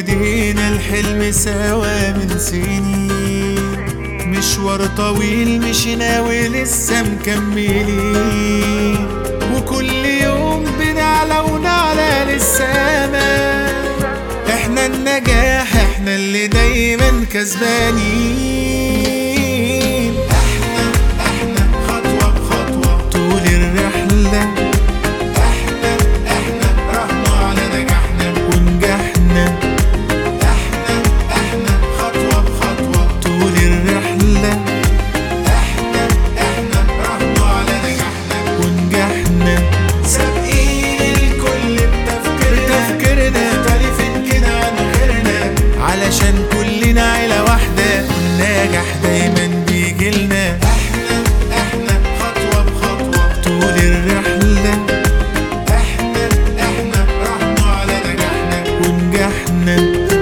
بايدينا الحلم سوا من سنين مشوار طويل مشينا ولسه مكملين وكل يوم بنعلى ونعلى للسما احنا النجاح احنا اللي دايما كسبانين احنا احنا خطوة بخطوة طول الرحلة احنا احنا رهنا على نجاحنا ونجحنا احنا احنا خطوة بخطوة طول الرحلة احنا احنا رهنا على نجاحنا ونجحنا سابقين الكل بتفكيرنا تفكيرنا مختلفين كده عن غيرنا علشان كلنا عيلة واحدة والنجاح دايما بيجيلنا احنا احنا خطوة بخطوة طول الرحلة احنا احنا رهنا على نجاحنا ونجحنا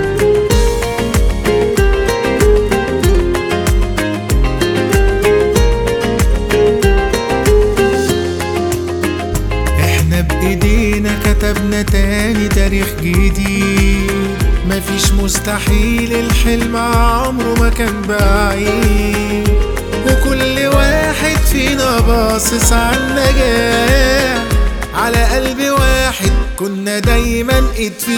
احنا بايدينا كتبنا تاني تاريخ جديد مفيش مستحيل الحلم عمره ما كان بعيد وكل واحد فينا باصص على النجاح على قلب واحد كنا دايما ايد في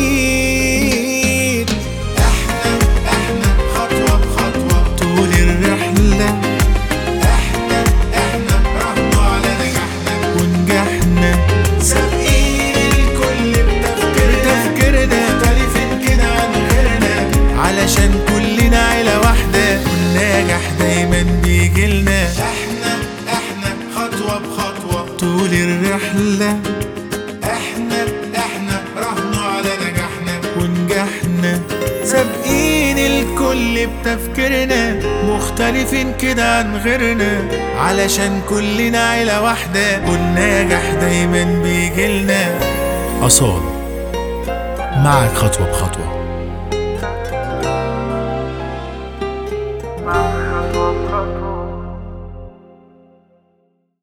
ايد احنا احنا خطوة بخطوة طول الرحلة احنا احنا رهنا على نجاحنا ونجحنا سابقين الكل بتفكيرنا تفكيرنا مختلفين كده عن غيرنا علشان كلنا عيلة واحدة والنجاح دايما بيجيلنا احنا احنا خطوة بخطوة طول الرحلة احنا احنا رهنا على نجاحنا ونجحنا سابقين الكل بتفكيرنا مختلفين كده عن غيرنا علشان كلنا عيلة واحدة والنجاح دايما بيجيلنا أصال معك خطوة بخطوة